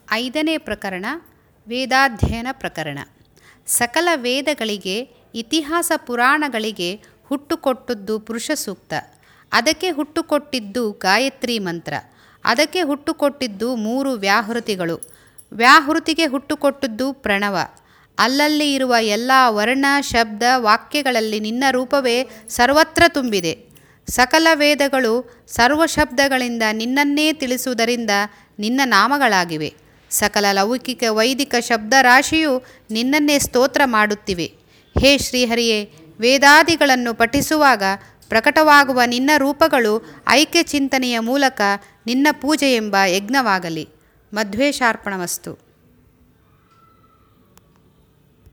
ಐದನೇ ಪ್ರಕರಣ ವೇದಾಧ್ಯಯನ ಪ್ರಕರಣ ಸಕಲ ವೇದಗಳಿಗೆ ಇತಿಹಾಸ ಪುರಾಣಗಳಿಗೆ ಹುಟ್ಟುಕೊಟ್ಟದ್ದು ಪುರುಷ ಸೂಕ್ತ ಅದಕ್ಕೆ ಹುಟ್ಟುಕೊಟ್ಟಿದ್ದು ಗಾಯತ್ರಿ ಮಂತ್ರ ಅದಕ್ಕೆ ಹುಟ್ಟುಕೊಟ್ಟಿದ್ದು ಮೂರು ವ್ಯಾಹೃತಿಗಳು ವ್ಯಾಹೃತಿಗೆ ಹುಟ್ಟುಕೊಟ್ಟದ್ದು ಪ್ರಣವ ಅಲ್ಲಲ್ಲಿ ಇರುವ ಎಲ್ಲ ವರ್ಣ ಶಬ್ದ ವಾಕ್ಯಗಳಲ್ಲಿ ನಿನ್ನ ರೂಪವೇ ಸರ್ವತ್ರ ತುಂಬಿದೆ ಸಕಲ ವೇದಗಳು ಸರ್ವ ಶಬ್ದಗಳಿಂದ ನಿನ್ನನ್ನೇ ತಿಳಿಸುವುದರಿಂದ ನಿನ್ನ ನಾಮಗಳಾಗಿವೆ ಸಕಲ ಲೌಕಿಕ ವೈದಿಕ ಶಬ್ದರಾಶಿಯು ನಿನ್ನನ್ನೇ ಸ್ತೋತ್ರ ಮಾಡುತ್ತಿವೆ ಹೇ ಶ್ರೀಹರಿಯೇ ವೇದಾದಿಗಳನ್ನು ಪಠಿಸುವಾಗ ಪ್ರಕಟವಾಗುವ ನಿನ್ನ ರೂಪಗಳು ಐಕ್ಯ ಚಿಂತನೆಯ ಮೂಲಕ ನಿನ್ನ ಪೂಜೆ ಎಂಬ ಯಜ್ಞವಾಗಲಿ ಮಧ್ವೇಶಾರ್ಪಣವಸ್ತು